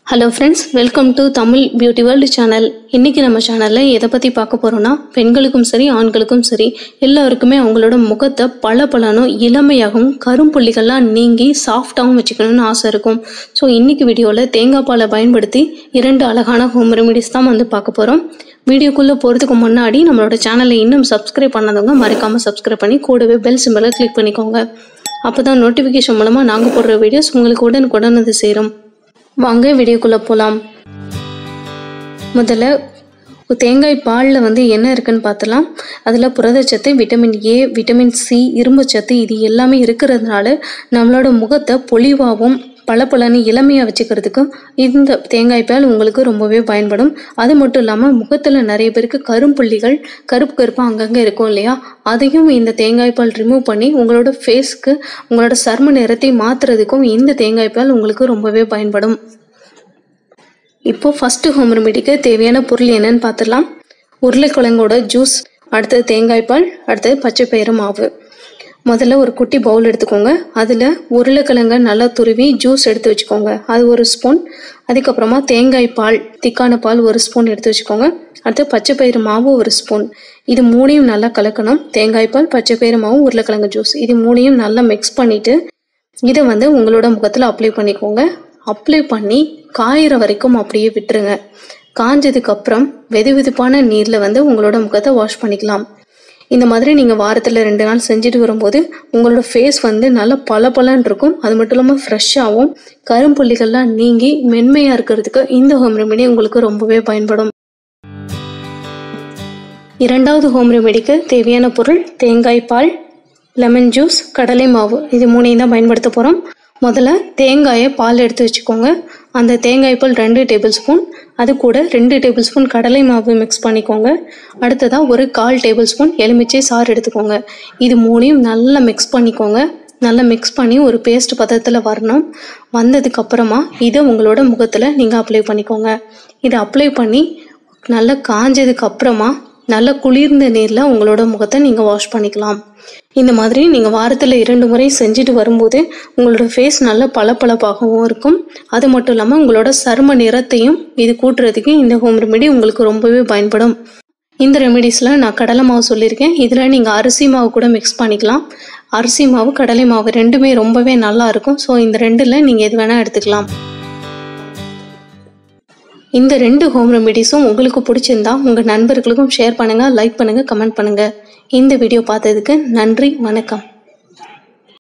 hello friends welcome to Tamil beauty world channel இன்றைக்கி நம்ம சேனலில் எதை பற்றி பார்க்க போகிறோன்னா பெண்களுக்கும் சரி ஆண்களுக்கும் சரி எல்லாருக்குமே அவங்களோட முகத்தை பல பலனும் இளமையாகவும் கரும்புள்ளிகள்லாம் நீங்கி சாஃப்டாகவும் வச்சுக்கணும்னு ஆசை இருக்கும் ஸோ இன்றைக்கி வீடியோவில் தேங்காய் பாலை பயன்படுத்தி இரண்டு அழகான ஹோம் ரெமிடிஸ் தான் வந்து பார்க்க போகிறோம் வீடியோக்குள்ளே போகிறதுக்கு முன்னாடி நம்மளோட சேனலை இன்னும் சப்ஸ்கிரைப் பண்ணாதவங்க மறக்காமல் சப்ஸ்கிரைப் பண்ணி கூடவே பெல் சிம்பலை கிளிக் பண்ணிக்கோங்க அப்போ தான் நோட்டிஃபிகேஷன் மூலமாக நாங்கள் போடுற வீடியோஸ் உங்களுக்கு உடனுக்குடன் வந்து சேரும் வாங்க வீடியோக்குள்ளே போகலாம் முதல்ல தேங்காய் பாலில் வந்து என்ன இருக்குன்னு பார்த்தலாம் அதில் புரதச்சத்து விட்டமின் ஏ விட்டமின் சி இரும்புச்சத்து இது எல்லாமே இருக்கிறதுனால நம்மளோட முகத்தை பொலிவாகவும் பளபளன்னு இளமையாக வச்சுக்கிறதுக்கு இந்த தேங்காய் பால் உங்களுக்கு ரொம்பவே பயன்படும் அது மட்டும் இல்லாமல் முகத்தில் நிறைய பேருக்கு கரும்புள்ளிகள் கருப்பு கருப்பாக அங்கங்கே இருக்கும் இல்லையா அதையும் இந்த தேங்காய் பால் ரிமூவ் பண்ணி உங்களோட ஃபேஸ்க்கு உங்களோட சர்ம நிறத்தை மாற்றுறதுக்கும் இந்த தேங்காய் பால் உங்களுக்கு ரொம்பவே பயன்படும் இப்போ ஃபஸ்ட்டு ஹோம் ரெமிடிக்கு தேவையான பொருள் என்னன்னு பார்த்துடலாம் உருளைக்கிழங்கோட ஜூஸ் அடுத்தது தேங்காய் பால் அடுத்தது பச்சை பயிறு மாவு முதல்ல ஒரு குட்டி பவுல் எடுத்துக்கோங்க அதில் உருளைக்கிழங்க நல்லா துருவி ஜூஸ் எடுத்து வச்சுக்கோங்க அது ஒரு ஸ்பூன் அதுக்கப்புறமா தேங்காய் பால் திக்கான பால் ஒரு ஸ்பூன் எடுத்து வச்சுக்கோங்க அடுத்து பச்சை பயிறு மாவு ஒரு ஸ்பூன் இது மூணையும் நல்லா கலக்கணும் தேங்காய் பால் பச்சை பயிறு மாவு உருளைக்கிழங்கு ஜூஸ் இது மூணையும் நல்லா மிக்ஸ் பண்ணிவிட்டு இதை வந்து உங்களோட முகத்தில் அப்ளை பண்ணிக்கோங்க அப்ளை பண்ணி காயிற வரைக்கும் அப்படியே விட்டுருங்க காஞ்சதுக்கு அப்புறம் வெது வெதுப்பான நீரில் வந்து உங்களோட முகத்தை வாஷ் பண்ணிக்கலாம் இந்த மாதிரி நீங்கள் வாரத்தில் ரெண்டு நாள் செஞ்சுட்டு வரும்போது உங்களோட ஃபேஸ் வந்து நல்லா பல பலன்னு இருக்கும் அது மட்டும் இல்லாமல் ஃப்ரெஷ்ஷாகவும் கரும்புள்ளிகள்லாம் நீங்கி மென்மையாக இருக்கிறதுக்கு இந்த ஹோம் ரெமெடி உங்களுக்கு ரொம்பவே பயன்படும் இரண்டாவது ஹோம் ரெமெடிக்கு தேவையான பொருள் தேங்காய் பால் லெமன் ஜூஸ் கடலை மாவு இது மூணையும் தான் பயன்படுத்த போகிறோம் முதல்ல தேங்காயை பால் எடுத்து வச்சுக்கோங்க அந்த தேங்காய் பால் ரெண்டு டேபிள் ஸ்பூன் அது கூட ரெண்டு டேபிள் ஸ்பூன் கடலை மாவு மிக்ஸ் பண்ணிக்கோங்க அடுத்ததாக ஒரு கால் டேபிள் ஸ்பூன் எலுமிச்சை சாறு எடுத்துக்கோங்க இது மூணையும் நல்லா மிக்ஸ் பண்ணிக்கோங்க நல்லா மிக்ஸ் பண்ணி ஒரு பேஸ்ட் பதத்தில் வரணும் வந்ததுக்கப்புறமா இதை உங்களோட முகத்தில் நீங்கள் அப்ளை பண்ணிக்கோங்க இதை அப்ளை பண்ணி நல்லா காஞ்சதுக்கு அப்புறமா நல்ல குளிர்ந்த நீரில் உங்களோட முகத்தை நீங்கள் வாஷ் பண்ணிக்கலாம் இந்த மாதிரி நீங்கள் வாரத்தில் இரண்டு முறை செஞ்சுட்டு வரும்போது உங்களோட ஃபேஸ் நல்ல பளபளப்பாகவும் இருக்கும் அது மட்டும் இல்லாமல் உங்களோட சரும நிறத்தையும் இது கூட்டுறதுக்கு இந்த ஹோம் ரெமெடி உங்களுக்கு ரொம்பவே பயன்படும் இந்த ரெமெடிஸில் நான் கடலை மாவு சொல்லியிருக்கேன் இதில் நீங்கள் அரிசி மாவு கூட மிக்ஸ் பண்ணிக்கலாம் அரிசி மாவு கடலை மாவு ரெண்டுமே ரொம்பவே நல்லா இருக்கும் ஸோ இந்த ரெண்டில் நீங்கள் எது வேணால் எடுத்துக்கலாம் இந்த ரெண்டு ஹோம் ரெமிடிஸும் உங்களுக்கு பிடிச்சிருந்தா உங்கள் நண்பர்களுக்கும் ஷேர் பண்ணுங்கள் லைக் பண்ணுங்கள் கமெண்ட் பண்ணுங்கள் இந்த வீடியோ பார்த்ததுக்கு நன்றி வணக்கம்